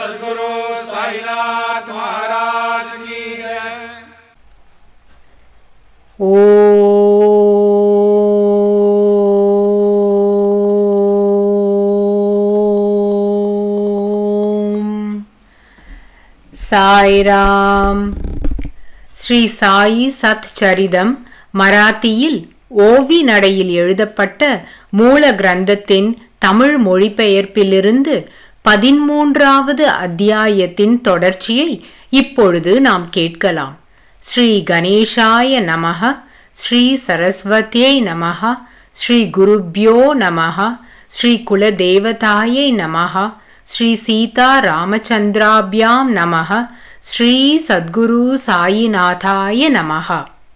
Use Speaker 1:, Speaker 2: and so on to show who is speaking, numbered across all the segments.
Speaker 1: सदगुरु साईनाथ महाराज की जय
Speaker 2: ஓம் சாய்ராம் ஸ்ரீ சாயி சத் சரிதம் மராத்தியில் ஓவி நடையில் எழுதப்பட்ட மூல கிரந்தத்தின் தமிழ் மொழிபெயர்ப்பிலிருந்து பதிமூன்றாவது அத்தியாயத்தின் தொடர்ச்சியை இப்பொழுது நாம் கேட்கலாம் ஸ்ரீ கணேஷாய நமக ஸ்ரீ சரஸ்வதியை நமக ஸ்ரீ குருப்யோ நமக ஸ்ரீ குலதேவதாயை நமக ஸ்ரீ சீதா ராமச்சந்திராபியாம் நமக ஸ்ரீ சத்குரு சாயிநாதாய நமக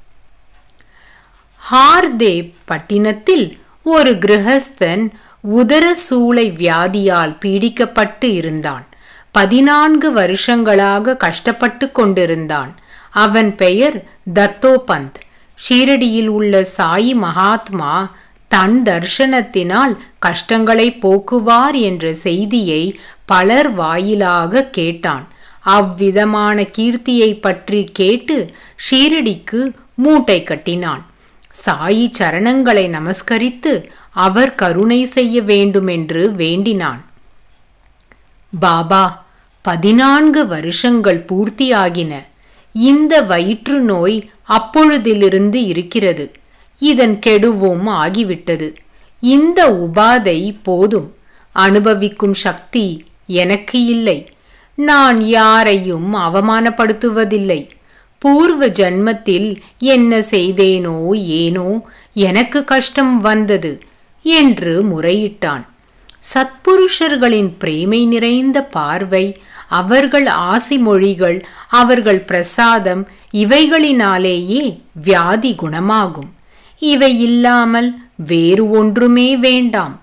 Speaker 2: ஹார்தேவ் பட்டினத்தில் ஒரு கிரகஸ்தன் உதர சூளை வியாதியால் பீடிக்கப்பட்டு இருந்தான் பதினான்கு வருஷங்களாக கஷ்டப்பட்டு கொண்டிருந்தான் அவன் பெயர் தத்தோபந்த் ஷீரடியில் உள்ள சாயி மகாத்மா தன் தர்ஷனத்தினால் கஷ்டங்களை போக்குவார் என்ற செய்தியை பலர் வாயிலாக கேட்டான் அவ்விதமான கீர்த்தியை பற்றி கேட்டு ஷீரடிக்கு மூட்டை கட்டினான் சாயி சரணங்களை நமஸ்கரித்து அவர் கருணை செய்ய வேண்டுமென்று வேண்டினான் பாபா பதினான்கு வருஷங்கள் பூர்த்தியாகின இந்த வயிற்று நோய் அப்பொழுதிலிருந்து இருக்கிறது இதன் கெடுவும் ஆகிவிட்டது இந்த உபாதை போதும் அனுபவிக்கும் சக்தி எனக்கு இல்லை நான் யாரையும் அவமானப்படுத்துவதில்லை பூர்வ ஜன்மத்தில் என்ன செய்தேனோ ஏனோ எனக்கு கஷ்டம் வந்தது என்று முறையிட்டான் சத்புருஷர்களின் பிரேமை நிறைந்த பார்வை அவர்கள் ஆசி மொழிகள் அவர்கள் பிரசாதம் இவைகளினாலேயே வியாதி குணமாகும் இவை இல்லாமல் வேறு ஒன்றுமே வேண்டாம்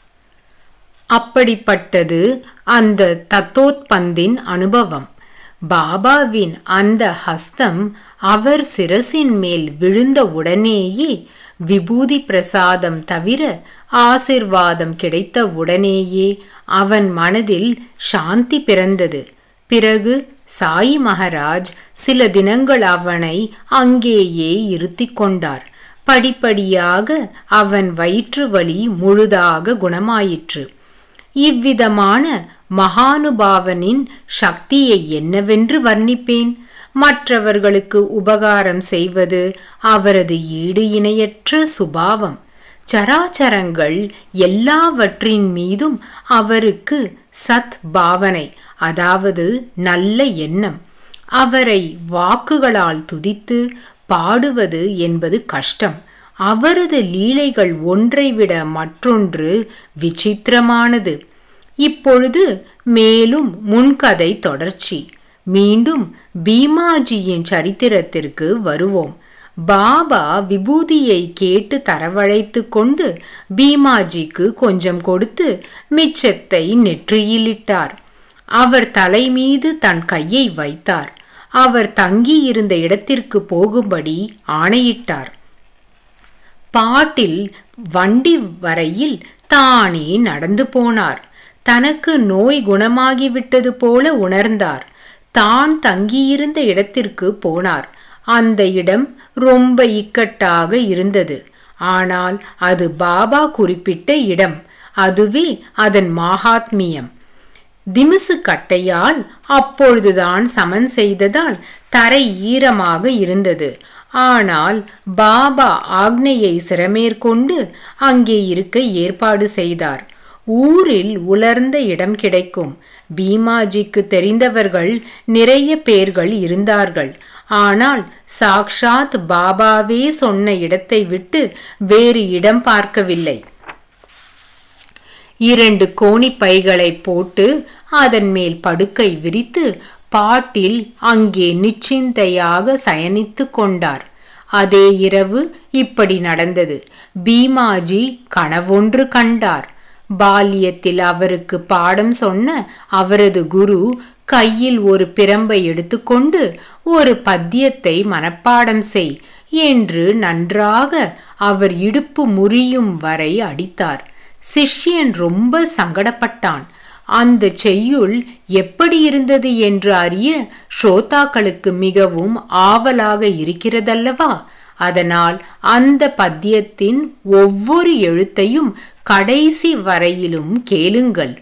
Speaker 2: அப்படிப்பட்டது அந்த தத்தோத்பந்தின் அனுபவம் பாபாவின் அந்த ஹஸ்தம் அவர் சிரசின் மேல் விழுந்த உடனேயே விபூதி பிரசாதம் தவிர ஆசிர்வாதம் கிடைத்த உடனேயே அவன் மனதில் சாந்தி பிறந்தது பிறகு சாய் மகாராஜ் சில தினங்கள் அவனை அங்கேயே இருத்திக் கொண்டார் படிப்படியாக அவன் வயிற்று வலி முழுதாக குணமாயிற்று இவ்விதமான மகானுபாவனின் சக்தியை என்னவென்று வர்ணிப்பேன் மற்றவர்களுக்கு உபகாரம் செய்வது அவரது ஈடு இணையற்ற சுபாவம் சராச்சரங்கள் எல்லாவற்றின் மீதும் அவருக்கு சத் பாவனை அதாவது நல்ல எண்ணம் அவரை வாக்குகளால் துதித்து பாடுவது என்பது கஷ்டம் அவரது லீலைகள் ஒன்றைவிட மற்றொன்று விசித்திரமானது இப்பொழுது மேலும் முன்கதை தொடர்ச்சி மீண்டும் பீமாஜியின் சரித்திரத்திற்கு வருவோம் பாபா விபூதியை கேட்டு தரவழைத்து கொண்டு பீமாஜிக்கு கொஞ்சம் கொடுத்து மிச்சத்தை நெற்றியிலிட்டார் அவர் தலை மீது தன் கையை வைத்தார் அவர் தங்கியிருந்த இடத்திற்கு போகும்படி ஆணையிட்டார் பாட்டில் வண்டி வரையில் தானே நடந்து போனார் தனக்கு நோய் குணமாகிவிட்டது போல உணர்ந்தார் தான் தங்கியிருந்த இடத்திற்கு போனார் அந்த இடம் ரொம்ப இக்கட்டாக இருந்தது ஆனால் அது பாபா குறிப்பிட்ட இடம் அதுவே அதன் மாகாத்மியம் திமிசு கட்டையால் அப்பொழுதுதான் சமன் செய்ததால் தரை ஈரமாக இருந்தது ஆனால் பாபா ஆக்னையை சிரமேற்கொண்டு அங்கே இருக்க ஏற்பாடு செய்தார் ஊரில் உலர்ந்த இடம் கிடைக்கும் பீமாஜிக்கு தெரிந்தவர்கள் நிறைய பேர்கள் இருந்தார்கள் ஆனால் சாக்ஷாத் பாபாவே சொன்ன இடத்தை விட்டு வேறு இடம் பார்க்கவில்லை இரண்டு கோணி பைகளை போட்டு அதன் மேல் படுக்கை விரித்து பாட்டில் அங்கே நிச்சிந்தையாக சயனித்து கொண்டார் அதே இரவு இப்படி நடந்தது பீமாஜி கனவொன்று கண்டார் பால்யத்தில் அவருக்கு பாடம் சொன்ன அவரது குரு கையில் ஒரு பிரம்பை எடுத்துக்கொண்டு ஒரு பத்தியத்தை மனப்பாடம் செய் என்று நன்றாக அவர் இடுப்பு முறியும் வரை அடித்தார் சிஷ்யன் ரொம்ப சங்கடப்பட்டான் அந்த செய்யுள் எப்படி இருந்தது என்று அறிய ஸ்ரோதாக்களுக்கு மிகவும் ஆவலாக இருக்கிறதல்லவா அதனால் அந்த பத்தியத்தின் ஒவ்வொரு எழுத்தையும் கடைசி வரையிலும் கேளுங்கள்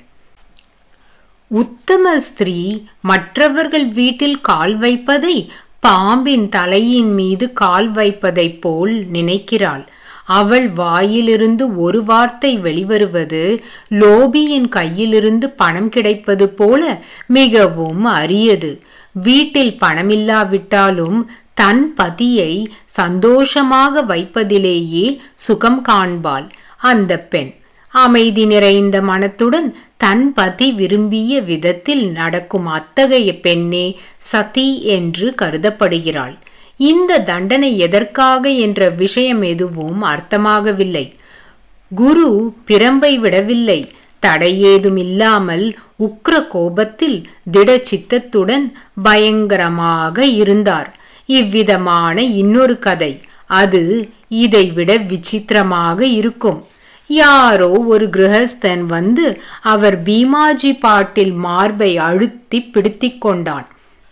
Speaker 2: உத்தம ஸ்திரீ மற்றவர்கள் வீட்டில் கால் வைப்பதை பாம்பின் தலையின் மீது கால் வைப்பதைப் போல் நினைக்கிறாள் அவள் வாயிலிருந்து ஒரு வார்த்தை வெளிவருவது லோபியின் கையிலிருந்து பணம் கிடைப்பது போல மிகவும் அரியது வீட்டில் பணமில்லாவிட்டாலும் தன் பதியை சந்தோஷமாக வைப்பதிலேயே சுகம் காண்பாள் அந்த பெண் அமைதி நிறைந்த மனத்துடன் தன் பதி விரும்பிய விதத்தில் நடக்கும் அத்தகைய பெண்ணே சதி என்று கருதப்படுகிறாள் இந்த தண்டனை எதற்காக என்ற விஷயம் எதுவும் அர்த்தமாகவில்லை குரு பிரம்பை விடவில்லை தடையேதும் இல்லாமல் உக்ர கோபத்தில் திட சித்தத்துடன் பயங்கரமாக இருந்தார் இவ்விதமான இன்னொரு கதை அது இதைவிட விசித்திரமாக இருக்கும் யாரோ ஒரு கிரகஸ்தன் வந்து அவர் பீமாஜி பாட்டில் மார்பை அழுத்தி பிடித்திக் கொண்டான்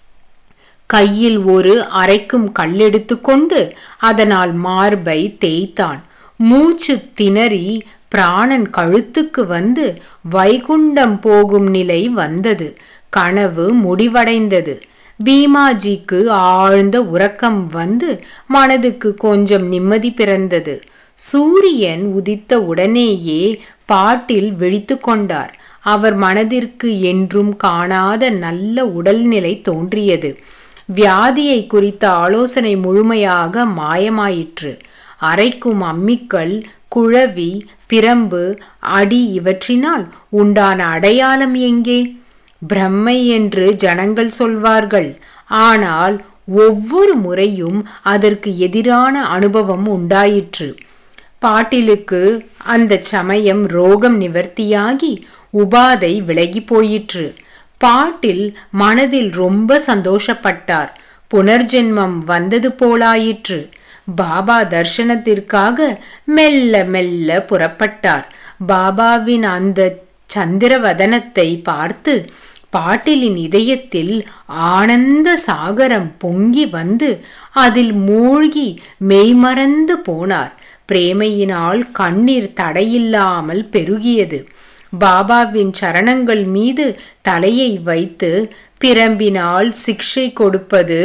Speaker 2: கையில் ஒரு அரைக்கும் கல்லெடுத்து கொண்டு அதனால் மார்பை தேய்த்தான் மூச்சு திணறி பிராணன் கழுத்துக்கு வந்து வைகுண்டம் போகும் நிலை வந்தது கனவு முடிவடைந்தது பீமாஜிக்கு ஆழ்ந்த உறக்கம் வந்து மனதுக்கு கொஞ்சம் நிம்மதி பிறந்தது சூரியன் உதித்த உடனேயே பாட்டில் விழித்து கொண்டார் அவர் மனதிற்கு என்றும் காணாத நல்ல உடல்நிலை தோன்றியது வியாதியை குறித்த ஆலோசனை முழுமையாக மாயமாயிற்று அரைக்கும் அம்மிக்கள் குழவி பிரம்பு அடி இவற்றினால் உண்டான அடையாளம் எங்கே பிரம்மை என்று ஜனங்கள் சொல்வார்கள் ஆனால் ஒவ்வொரு முறையும் அதற்கு எதிரான அனுபவம் உண்டாயிற்று பாட்டிலுக்கு அந்த சமயம் ரோகம் நிவர்த்தியாகி உபாதை விலகி போயிற்று பாட்டில் மனதில் ரொம்ப சந்தோஷப்பட்டார் புனர்ஜென்மம் வந்தது போலாயிற்று பாபா தர்ஷனத்திற்காக மெல்ல மெல்ல புறப்பட்டார் பாபாவின் அந்த சந்திரவதனத்தை பார்த்து பாட்டிலின் இதயத்தில் ஆனந்த சாகரம் பொங்கி வந்து அதில் மூழ்கி மெய்மறந்து போனார் பிரேமையினால் கண்ணீர் தடையில்லாமல் பெருகியது பாபாவின் சரணங்கள் மீது தலையை வைத்து பிரம்பினால் சிக்ஷை கொடுப்பது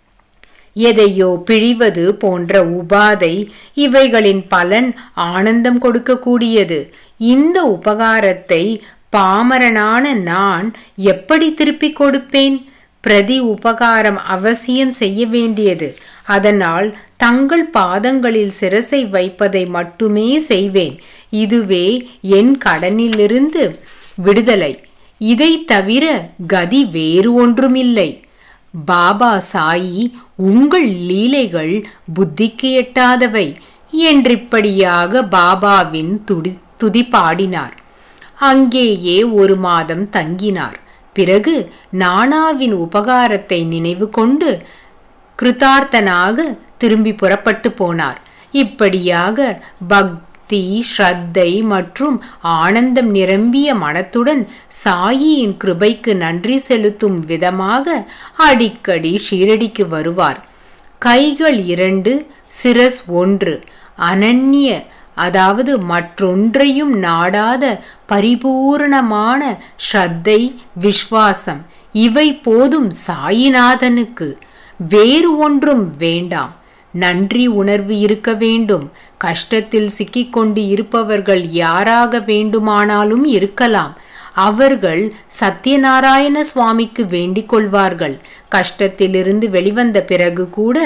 Speaker 2: எதையோ பிழிவது போன்ற உபாதை இவைகளின் பலன் ஆனந்தம் கொடுக்கக்கூடியது இந்த உபகாரத்தை பாமரனான நான் எப்படி திருப்பிக் கொடுப்பேன் பிரதி உபகாரம் அவசியம் செய்ய வேண்டியது அதனால் தங்கள் பாதங்களில் சிரசை வைப்பதை மட்டுமே செய்வேன் இதுவே என் கடனிலிருந்து விடுதலை இதை தவிர கதி வேறு ஒன்றுமில்லை பாபா சாயி உங்கள் லீலைகள் புத்திக்கு எட்டாதவை என்றிப்படியாக பாபாவின் துடி துதி பாடினார் அங்கேயே ஒரு மாதம் தங்கினார் பிறகு நானாவின் உபகாரத்தை நினைவு கொண்டு கிருதார்த்தனாக திரும்பி புறப்பட்டு போனார் இப்படியாக பக்தி ஸ்ரத்தை மற்றும் ஆனந்தம் நிரம்பிய மனத்துடன் சாயியின் கிருபைக்கு நன்றி செலுத்தும் விதமாக அடிக்கடி ஷீரடிக்கு வருவார் கைகள் இரண்டு சிரஸ் ஒன்று அனன்ய அதாவது மற்றொன்றையும் நாடாத பரிபூரணமான ஸ்ரத்தை விஸ்வாசம் இவை போதும் சாயிநாதனுக்கு வேறு ஒன்றும் வேண்டாம் நன்றி உணர்வு இருக்க வேண்டும் கஷ்டத்தில் சிக்கிக்கொண்டு இருப்பவர்கள் யாராக வேண்டுமானாலும் இருக்கலாம் அவர்கள் சத்யநாராயண சுவாமிக்கு வேண்டிக் கொள்வார்கள் கஷ்டத்திலிருந்து வெளிவந்த பிறகு கூட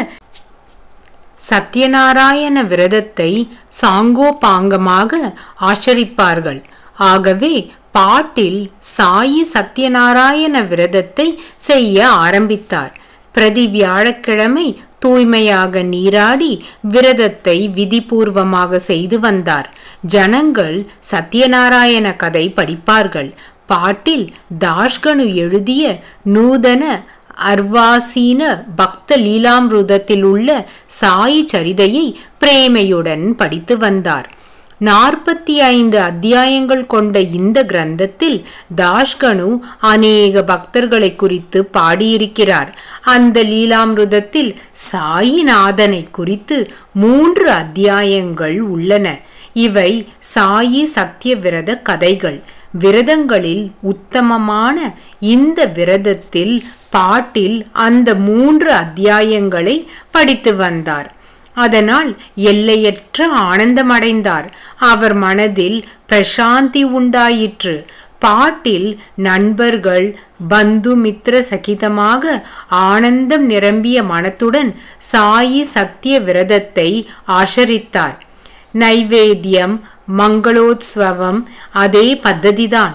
Speaker 2: சத்யநாராயண விரதத்தை சாங்கோபாங்கமாக ஆச்சரிப்பார்கள் ஆகவே பாட்டில் சாயி சத்யநாராயண விரதத்தை செய்ய ஆரம்பித்தார் பிரதி வியாழக்கிழமை தூய்மையாக நீராடி விரதத்தை விதிபூர்வமாக செய்து வந்தார் ஜனங்கள் சத்யநாராயண கதை படிப்பார்கள் பாட்டில் தாஷ்கனு எழுதிய நூதன அர்வாசீன பக்த லீலாமிருதத்தில் உள்ள சாயி சரிதையை பிரேமையுடன் படித்து வந்தார் நாற்பத்தி ஐந்து அத்தியாயங்கள் கொண்ட இந்த கிரந்தத்தில் தாஷ்கனு அநேக பக்தர்களை குறித்து பாடியிருக்கிறார் அந்த லீலாமிருதத்தில் சாயிநாதனை குறித்து மூன்று அத்தியாயங்கள் உள்ளன இவை சாயி சத்தியவிரத கதைகள் விரதங்களில் உத்தமமான இந்த விரதத்தில் பாட்டில் அந்த மூன்று அத்தியாயங்களை படித்து வந்தார் அதனால் எல்லையற்ற ஆனந்தமடைந்தார் அவர் மனதில் பிரசாந்தி உண்டாயிற்று பாட்டில் நண்பர்கள் பந்து மித்திர சகிதமாக ஆனந்தம் நிரம்பிய மனத்துடன் சாயி சத்திய விரதத்தை ஆசரித்தார் நைவேத்தியம் மங்களோத்சவம் அதே பத்ததிதான்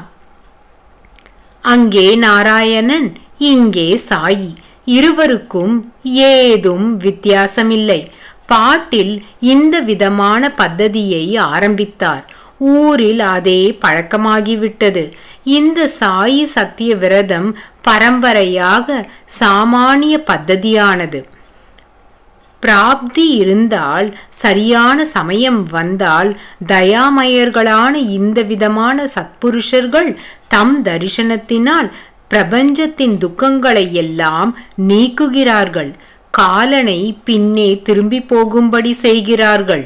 Speaker 2: அங்கே நாராயணன் இங்கே சாயி இருவருக்கும் ஏதும் வித்தியாசமில்லை பாட்டில் இந்த விதமான பத்ததியை ஆரம்பித்தார் ஊரில் அதே பழக்கமாகிவிட்டது இந்த சாயி சத்திய விரதம் பரம்பரையாக சாமானிய பத்ததியானது பிராப்தி இருந்தால் சரியான சமயம் வந்தால் தயாமயர்களான இந்த விதமான சத்புருஷர்கள் தம் தரிசனத்தினால் பிரபஞ்சத்தின் துக்கங்களை எல்லாம் நீக்குகிறார்கள் காலனை பின்னே திரும்பி போகும்படி செய்கிறார்கள்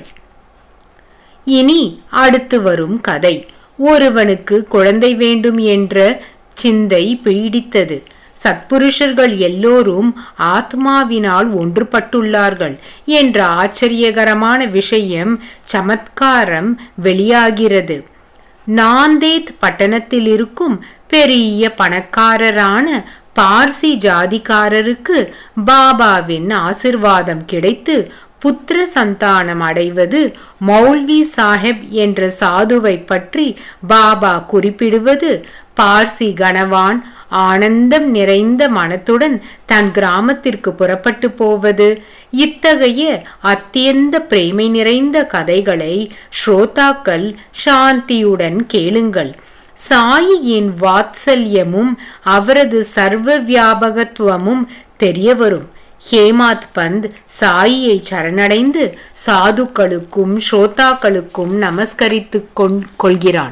Speaker 2: இனி அடுத்து வரும் கதை ஒருவனுக்கு குழந்தை வேண்டும் என்ற சிந்தை பீடித்தது சத்புருஷர்கள் எல்லோரும் ஆத்மாவினால் ஒன்றுபட்டுள்ளார்கள் என்ற ஆச்சரியகரமான விஷயம் சமத்காரம் வெளியாகிறது நாந்தேத் பட்டணத்தில் இருக்கும் பெரிய பணக்காரரான பார்சி ஜாதிக்காரருக்கு பாபாவின் ஆசிர்வாதம் கிடைத்து புத்திர சந்தானம் அடைவது மௌல்வி சாஹெப் என்ற சாதுவை பற்றி பாபா குறிப்பிடுவது பார்சி கணவான் ஆனந்தம் நிறைந்த மனத்துடன் தன் கிராமத்திற்கு புறப்பட்டு போவது இத்தகைய அத்தியந்த பிரேமை நிறைந்த கதைகளை ஸ்ரோதாக்கள் சாந்தியுடன் கேளுங்கள் சாயியின் வாத்சல்யமும் அவரது சர்வ வியாபகத்துவமும் தெரிய வரும் ஹேமாத் பந்த் சாயியை சரணடைந்து சாதுக்களுக்கும் ஸ்ரோதாக்களுக்கும் நமஸ்கரித்து கொள்கிறான்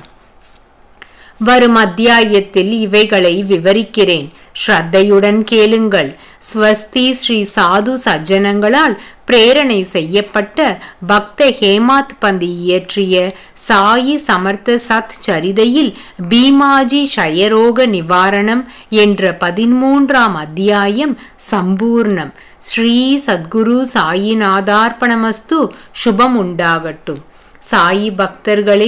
Speaker 2: வரும் அத்தியாயத்தில் இவைகளை விவரிக்கிறேன் ஸ்ரத்தையுடன் கேளுங்கள் ஸ்வஸ்தி ஸ்ரீ சாது சஜ்ஜனங்களால் பிரேரணை செய்யப்பட்ட பக்த ஹேமாத் பந்த் இயற்றிய சாயி சமர்த்த சத் சரிதையில் பீமாஜி ஷயரோக நிவாரணம் என்ற பதிமூன்றாம் அத்தியாயம் சம்பூர்ணம் ஸ்ரீ சத்குரு சாயிநாதார்ப்பணமஸ்து சுபம் உண்டாகட்டும் சாயி பக்தர்களே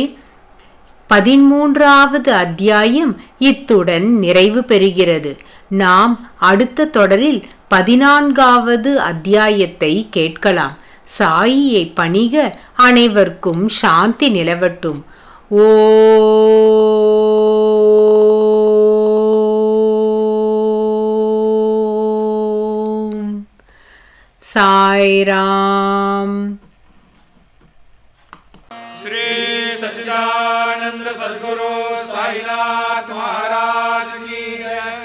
Speaker 2: பதிமூன்றாவது அத்தியாயம் இத்துடன் நிறைவு பெறுகிறது நாம் அடுத்த தொடரில் பதினான்காவது அத்தியாயத்தை கேட்கலாம் சாயியை பணிக அனைவருக்கும் சாந்தி நிலவட்டும் ஓ சாய்ராம்
Speaker 1: श्री सच्चिदानंद सदगुरु साईनाथ महाराज की जय